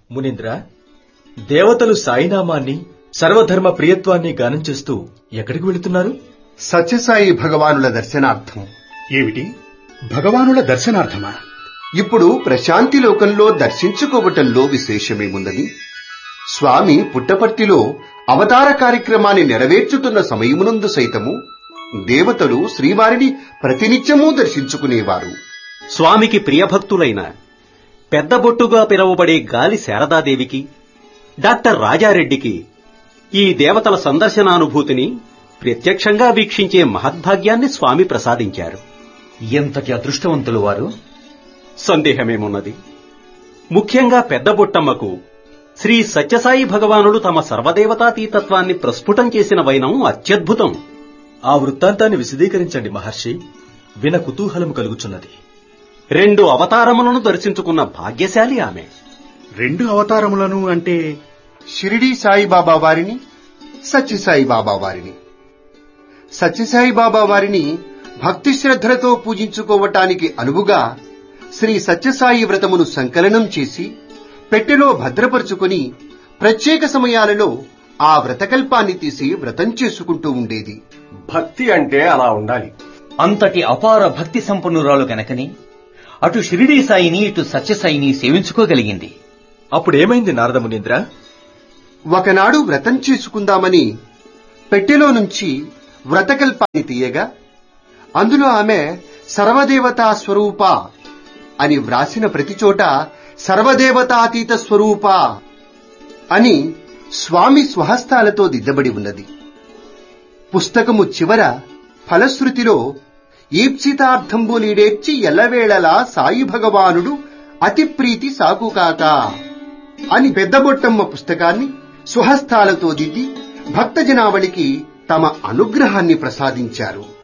మునీంద్ర దేవతలు సాయినామాన్ని సర్వధర్మ ప్రియత్వాన్ని గానం చేస్తూ ఎక్కడికి వెళుతున్నారు సత్యసాయి భగవానుల దర్శనార్థం ఏమిటి భగవానుల దర్శనార్థమా ఇప్పుడు ప్రశాంతి లోకంలో దర్శించుకోవటంలో విశేషమేముందని స్వామి పుట్టపర్తిలో అవతార కార్యక్రమాన్ని నెరవేర్చుతున్న సమయమునందు సైతము దేవతలు శ్రీవారిని ప్రతినిత్యమూ దర్శించుకునేవారు స్వామికి ప్రియభక్తులైన పెద్ద బొట్టుగా పిలువబడే గాలి శారదాదేవికి డాక్టర్ రాజారెడ్డికి ఈ దేవతల సందర్శనానుభూతిని ప్రత్యక్షంగా వీక్షించే మహద్భాగ్యాన్ని స్వామి ప్రసాదించారు ఎంతటి అదృష్టవంతులు వారు సందేహమేమున్నది ముఖ్యంగా పెద్ద బొట్టమ్మకు శ్రీ సత్యసాయి భగవానుడు తమ సర్వదేవతాతీతత్వాన్ని ప్రస్ఫుటం చేసిన వైనం అత్యద్భుతం ఆ వృత్తాంతాన్ని విశదీకరించండి మహర్షి విన కుతూహలం కలుగుచున్నది రెండు అవతారములను దర్శించుకున్న భాగ్యశాలి ఆమె రెండు అవతారములను అంటే షిరిడీ సాయిబాబా వారిని సత్యసాయి బాబా వారిని సత్యసాయి బాబా వారిని భక్తి శ్రద్ధలతో పూజించుకోవటానికి అనువుగా శ్రీ సత్యసాయి వ్రతమును సంకలనం చేసి పెట్టెలో భద్రపరుచుకుని ప్రత్యేక సమయాలలో ఆ వ్రతకల్పాన్ని తీసి వ్రతం చేసుకుంటూ ఉండేది భక్తి అంటే అలా ఉండాలి అంతటి అపార భక్తి సంపన్నురాలు గనకని అటు షిరిడీ సాయిని ఇటు సత్యసాయిని సేవించుకోగలిగింది అప్పుడేమైంది నారద మునీంద్ర ఒకనాడు వ్రతం చేసుకుందామని పెట్టెలో నుంచి వ్రతకల్పాన్ని తీయగా అందులో ఆమె సర్వదేవతా స్వరూప అని వ్రాసిన ప్రతి చోట సర్వదేవతాతీత స్వరూప అని స్వామి స్వహస్తాలతో దిద్దబడి ఉన్నది పుస్తకము చివర ఫలశ్రుతిలో ఈప్సితార్థంబు నీడేర్చి ఎల్లవేళలా సాయి భగవానుడు అతి ప్రీతి సాకుకాక అని పెద్దబొట్టమ్మ పుస్తకాన్ని స్వహస్తాలతో దిద్ది భక్తజనావళికి తమ అనుగ్రహాన్ని ప్రసాదించారు